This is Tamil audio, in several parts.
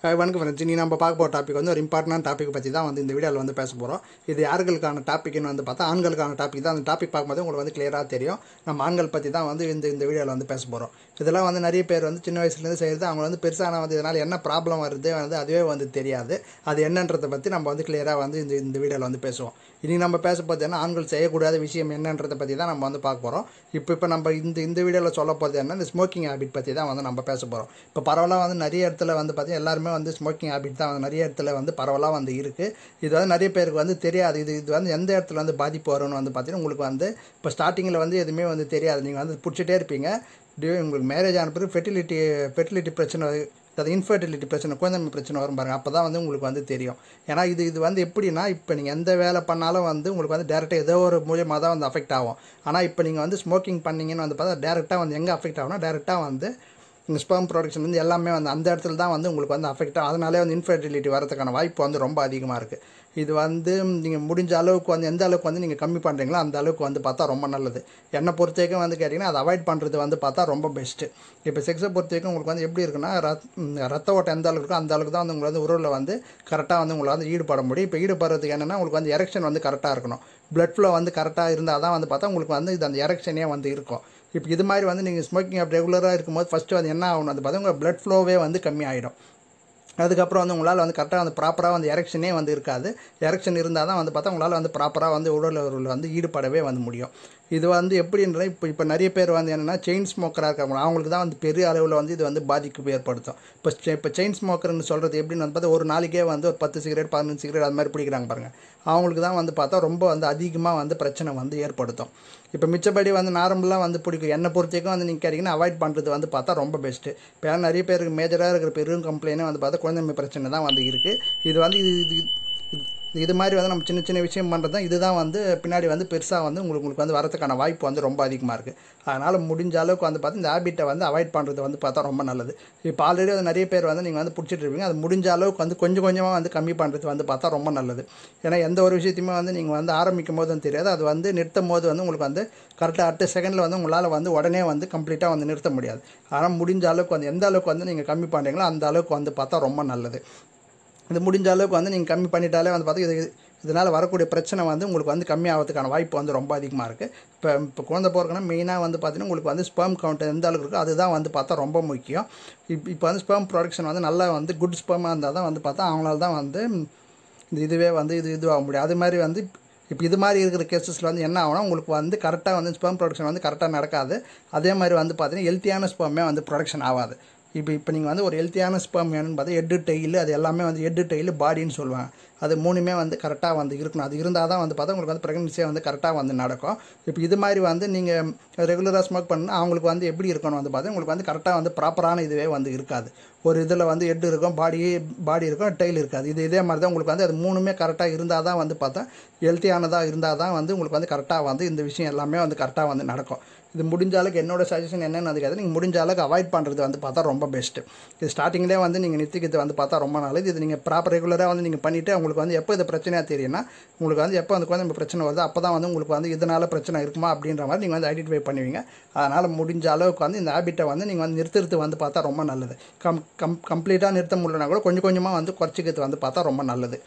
அஹ் வணக்கம் ஃப்ரெண்ட்ஸ் நீ நம்ம பார்க்க போகிற டாபிக் வந்து ஒரு இம்பார்ட்டன்ட் டாபிக் பற்றி தான் வந்து இந்த வீடியோவில் வந்து பேச போகிறோம் இது யார்களுக்கான டாபிக்னு வந்து பார்த்தா ஆண்களுக்கான டாபிக் தான் அந்த டாபிக் பார்க்கும்போது உங்களுக்கு வந்து கிளியராக தெரியும் நம்ம ஆண்கள் பற்றி தான் வந்து இந்த இந்த வீடியோவில் வந்து பேச போகிறோம் இதெல்லாம் வந்து நிறைய பேர் வந்து சின்ன வயசுலேருந்து செய்கிறது அவங்க வந்து பெருசான வந்து இதனால் என்ன ப்ராப்ளம் வருது வந்து அதுவே வந்து தெரியாது அது என்னன்றதை பற்றி நம்ம வந்து கிளியராக வந்து இந்த இந்த வீடியோவில் வந்து பேசுவோம் இனி நம்ம பேச போகிறது என்ன ஆண்கள் செய்யக்கூடாத விஷயம் என்னன்றதை பற்றி தான் நம்ம வந்து பார்க்க போகிறோம் இப்போ இப்போ நம்ம இந்த இந்த வீடியோவில் சொல்ல போகிறது என்ன இந்த ஸ்மோக்கிங் ஹேபிட் பற்றி தான் வந்து நம்ம பேச போகிறோம் இப்போ பரவலாக வந்து நிறைய இடத்துல வந்து பார்த்தீங்கன்னா எல்லாருமே வந்து ஸ்மோக்கிங் ஹேபிட் தான் வந்து நிறைய இடத்துல வந்து பரவலாக வந்து இருக்குது இது வந்து நிறைய பேருக்கு வந்து தெரியாது இது இது வந்து எந்த இடத்துல வந்து பாதிப்பு வரும்னு வந்து பார்த்தீங்கன்னா உங்களுக்கு வந்து இப்போ ஸ்டார்டிங்கில் வந்து எதுவுமே வந்து தெரியாது நீங்கள் வந்து பிடிச்சிட்டே இருப்பீங்க டியூ உங்களுக்கு மேரேஜ் ஆன பிறகு ஃபெர்டிலிட்டி ஃபெர்டிலிட்டி பிரச்சனை அதாவது இன்ஃபர்டிலிட்டி பிரச்சனை குழந்தை பிரச்சனை வரும் பாருங்க அப்போ தான் வந்து உங்களுக்கு வந்து தெரியும் ஏன்னா இது இது வந்து எப்படின்னா இப்போ நீங்கள் எந்த வேலை பண்ணாலும் வந்து உங்களுக்கு வந்து டேரெக்டாக ஏதோ ஒரு மூலியமாக தான் வந்து அஃபெக்ட் ஆகும் ஆனால் இப்போ நீங்கள் வந்து ஸ்மோக்கிங் பண்ணீங்கன்னு வந்து பார்த்தா டேரெக்டாக வந்து எங்கே அஃபெக்ட் ஆகும்னா டேரெக்டாக வந்து இந்த ஸ்பெர்ம் ப்ரொடக்ஷன் வந்து எல்லாமே வந்து அந்த இடத்துல தான் வந்து உங்களுக்கு வந்து அஃபெக்ட் ஆகும் அதனாலே வந்து இன்ஃபர்டிலிட்டி வரதுக்கான வாய்ப்பு வந்து ரொம்ப அதிகமாக இருக்குது இது வந்து நீங்கள் முடிஞ்ச அளவுக்கு வந்து எந்த அளவுக்கு வந்து நீங்கள் கம்மி பண்ணுறீங்களோ அந்த அளவுக்கு வந்து பார்த்தா ரொம்ப நல்லது என்னை பொறுத்த வரைக்கும் வந்து கேட்டிங்கன்னா அதை அவாய்ட் பண்ணுறது வந்து பார்த்தா ரொம்ப பெஸ்ட்டு இப்போ செக்ஸை பொறுத்த வரைக்கும் உங்களுக்கு வந்து எப்படி இருக்குன்னா ரத் ம், ரத்த ஓட்டம் எந்த அளவுக்கு இருக்கோ அந்த அளவுக்கு தான் வந்து உங்களுக்கு வந்து உறவில் வந்து கரெக்டாக வந்து உங்களை வந்து ஈடுபட முடியும் இப்போ ஈடுபடுறதுக்கு என்னென்னா உங்களுக்கு வந்து எரெக்ஷன் வந்து கரெக்டாக இருக்கணும் பிளட் ஃப்ளோ வந்து கரெக்டாக இருந்தால் தான் வந்து பார்த்தா உங்களுக்கு வந்து இது அந்த எரெக்ஷனே வந்து இருக்கும் இப்போ இது மாதிரி வந்து நீங்கள் ஸ்மோக்கிங் அப் ரெகுலராக இருக்கும்போது ஃபஸ்ட்டு வந்து என்ன ஆகணும் வந்து பார்த்தா உங்கள் பிளட் ஃப்ளோவே வந்து கம்மி ஆகிடும் அதுக்கப்புறம் வந்து உங்களால் வந்து கரெக்டாக வந்து ப்ராப்பராக வந்து எரெக்ஷனே வந்து இருக்காது எரெக்ஷன் இருந்தால் தான் வந்து பார்த்தா உங்களால் வந்து ப்ராப்பராக வந்து உடல் உறவில் வந்து ஈடுபடவே வந்து முடியும் இது வந்து எப்படின்ற இப்போ இப்போ நிறைய பேர் வந்து என்னென்னா செயின் ஸ்மோக்கராக இருக்காங்க அவங்களுக்கு தான் வந்து பெரிய அளவில் வந்து இது வந்து பாதிப்பு ஏற்படுத்தும் இப்போ செ- இப்போ செயின் ஸ்மோக்கர்னு சொல்கிறது எப்படின்னு வந்து பார்த்தா ஒரு நாளைக்கே வந்து ஒரு பத்து சிகரெட் பதினஞ்சு சிகரெட் அது மாதிரி பிடிக்கிறாங்க பாருங்கள் அவங்களுக்கு தான் வந்து பார்த்தா ரொம்ப வந்து அதிகமாக வந்து பிரச்சனை வந்து ஏற்படுத்தும் இப்போ மிச்சப்படி வந்து நார்மலாக வந்து பிடிக்கும் என்னை பொறுத்தவரைக்கும் வந்து நீங்கள் கேட்டிங்கன்னா அவாய்ட் பண்ணுறது வந்து பார்த்தா ரொம்ப பெஸ்ட்டு இப்போ ஏன்னா நிறைய பேருக்கு மேஜராக இருக்கிற பெரும் கம்ப்ளைண்ட்டே வந்து பார்த்தா குழந்தைமை பிரச்சனை தான் வந்து இருக்குது இது வந்து இது இது இது- இது மாதிரி வந்து நம்ம சின்ன சின்ன விஷயம் பண்ணுறது தான் இதுதான் வந்து பின்னாடி வந்து பெருசாக வந்து உங்களுக்கு உங்களுக்கு வந்து வரதுக்கான வாய்ப்பு வந்து ரொம்ப அதிகமாக இருக்குது அதனால் முடிஞ்ச அளவுக்கு வந்து பார்த்து இந்த ஹேபிட்டை வந்து அவாய்ட் பண்ணுறது வந்து பார்த்தா ரொம்ப நல்லது இப்போ ஆல்ரெடி வந்து நிறைய பேர் வந்து நீங்கள் வந்து பிடிச்சிட்டு இருப்பீங்க அது முடிஞ்ச அளவுக்கு வந்து கொஞ்சம் கொஞ்சமாக வந்து கம்மி பண்ணுறது வந்து பார்த்தா ரொம்ப நல்லது ஏன்னா எந்த ஒரு விஷயத்தையுமே வந்து நீங்கள் வந்து ஆரம்பிக்கும் போது வந்து தெரியாது அது வந்து நிறுத்தும் போது வந்து உங்களுக்கு வந்து கரெக்டாக அடுத்த செகண்டில் வந்து உங்களால் வந்து உடனே வந்து கம்ப்ளீட்டாக வந்து நிறுத்த முடியாது ஆனால் முடிஞ்ச அளவுக்கு வந்து எந்த அளவுக்கு வந்து நீங்கள் கம்மி பண்ணுறீங்களோ அந்த அளவுக்கு வந்து பார்த்தா ரொம்ப நல்லது இது முடிஞ்ச அளவுக்கு வந்து நீங்கள் கம்மி பண்ணிட்டாலே வந்து பார்த்தா இது இதனால் வரக்கூடிய பிரச்சனை வந்து உங்களுக்கு வந்து கம்மி ஆகிறதுக்கான வாய்ப்பு வந்து ரொம்ப அதிகமாக இருக்குது இப்போ இப்போ குழந்தை பிறக்கணும் மெயினாக வந்து பார்த்தீங்கன்னா உங்களுக்கு வந்து ஸ்பெர்ம் கவுண்ட் எந்த அளவுக்கு இருக்கோ அதுதான் வந்து பார்த்தா ரொம்ப முக்கியம் இப்போ இப்போ வந்து ஸ்பெர்ம் ப்ரொடக்ஷன் வந்து நல்லா வந்து குட் ஸ்பெர்மாக இருந்தால் தான் வந்து பார்த்தா அவங்களால தான் வந்து இந்த இதுவே வந்து இது இதுவாக முடியும் அது மாதிரி வந்து இப்போ இது மாதிரி இருக்கிற கேசஸில் வந்து என்ன ஆகும்னா உங்களுக்கு வந்து கரெக்டாக வந்து ஸ்பெர்ம் ப்ரொடக்ஷன் வந்து கரெக்டாக நடக்காது அதே மாதிரி வந்து பார்த்தீங்கன்னா ஹெல்த்தியான ஸ்பெர்மே வந்து ப்ரொடக்ஷன் ஆகாது இப்போ இப்போ நீங்கள் வந்து ஒரு ஹெல்த்தியான ஸ்பெர்ம் வேணும்னு பார்த்தா எட்டு டெய்லு அது எல்லாமே வந்து எட்டு டெய்லு பாடின்னு சொல்லுவாங்க அது மூணுமே வந்து கரெக்டாக வந்து இருக்கணும் அது இருந்தால் தான் வந்து பார்த்தா உங்களுக்கு வந்து ப்ரெக்னன்சியாக வந்து கரெக்டாக வந்து நடக்கும் இப்போ இது மாதிரி வந்து நீங்கள் ரெகுலராக ஸ்மோக் பண்ணால் அவங்களுக்கு வந்து எப்படி இருக்கணும் வந்து பார்த்தா உங்களுக்கு வந்து கரெக்டாக வந்து ப்ராப்பரான இதுவே வந்து இருக்காது ஒரு இதில் வந்து ஹெட் இருக்கும் பாடி பாடி இருக்கும் டெய்ல் இருக்காது இது இதே மாதிரி தான் உங்களுக்கு வந்து அது மூணுமே கரெக்டாக இருந்தால் தான் வந்து பார்த்தா ஹெல்த்தியானதாக இருந்தால் தான் வந்து உங்களுக்கு வந்து கரெக்டாக வந்து இந்த விஷயம் எல்லாமே வந்து கரெக்டாக வந்து நடக்கும் இது முடிஞ்ச அளவுக்கு என்னோட சஜஷன் என்னென்னு அதுக்காக நீங்கள் முடிஞ்ச அளவுக்கு அவாய்ட் பண்ணுறது வந்து பார்த்தா ரொம்ப பெஸ்ட்டு இது ஸ்டார்டிங்லேயே வந்து நீங்கள் நிறுத்திக்கிறது வந்து பார்த்தா ரொம்ப நல்லது இது நீங்கள் ப்ராப்பர் ரெகுலராக வந்து நீங்கள் பண்ணிவிட்டு உங்களுக்கு வந்து எப்போ இது பிரச்சனையாக தெரியும்னா உங்களுக்கு வந்து எப்போ அந்த குழந்தை பிரச்சனை வருது அப்போ தான் வந்து உங்களுக்கு வந்து இதனால் பிரச்சனை இருக்குமா அப்படின்ற மாதிரி நீங்கள் வந்து ஐடென்டிஃபை பண்ணுவீங்க அதனால் முடிஞ்ச அளவுக்கு வந்து இந்த ஹேபிட்டை வந்து நீங்கள் வந்து நிறுத்துறது வந்து பார்த்தா ரொம்ப நல்லது கம் கம் கம்ப்ளீட்டாக நிறுத்த முடியலனா கூட கொஞ்சம் கொஞ்சமாக வந்து குறைச்சிக்கிறது வந்து பார்த்தா ரொம்ப நல்லது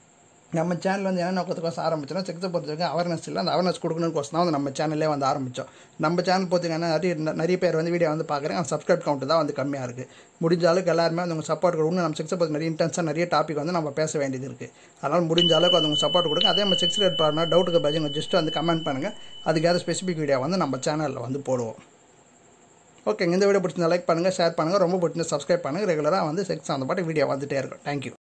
நம்ம சேனல் வந்து என்ன நோக்கத்துக்கோசம் ஆரம்பிச்சோன்னா செக்ஸை பொறுத்தவரைக்கும் அவேர்னஸ் இல்லை அந்த அவேர்னஸ் கொடுக்கணுக்கோசம் தான் வந்து நம்ம சேனல்லே வந்து ஆரம்பித்தோம் நம்ம சேனல் பொறுத்தவரைக்கும் நிறைய நிறைய பேர் வந்து வீடியோ வந்து பார்க்குறேன் அந்த சப்ஸ்கிரைப் கவுண்ட் தான் வந்து கம்மியாக இருக்குது முடிஞ்ச அளவுக்கு எல்லாருமே வந்து உங்கள் சப்போர்ட் கொடுங்க நம்ம செக்ஸை பற்றி நிறைய இன்டென்ஸாக நிறைய டாபிக் வந்து நம்ம பேச வேண்டியது இருக்குது அதனால் முடிஞ்ச அளவுக்கு வந்து உங்கள் சப்போர்ட் கொடுங்க அதே மாதிரி செக்ஸ் ரேட் பாருங்கள் டவுட்டுக்கு பஜங்க ஜஸ்ட் வந்து கமெண்ட் பண்ணுங்கள் அதுக்காக ஸ்பெசிஃபிக் வீடியோ வந்து நம்ம சேனலில் வந்து போடுவோம் ஓகேங்க இந்த வீடியோ பிடிச்சிருந்தா லைக் பண்ணுங்கள் ஷேர் பண்ணுங்கள் ரொம்ப பிடிச்சிருந்தா சப்ஸ்கிரைப் பண்ணுங்கள் ரெகுலராக வந்து செக்ஸ் அந்த பாட்டு வீடியோ வந்துட்டே இருக்கும் தேங்க்யூ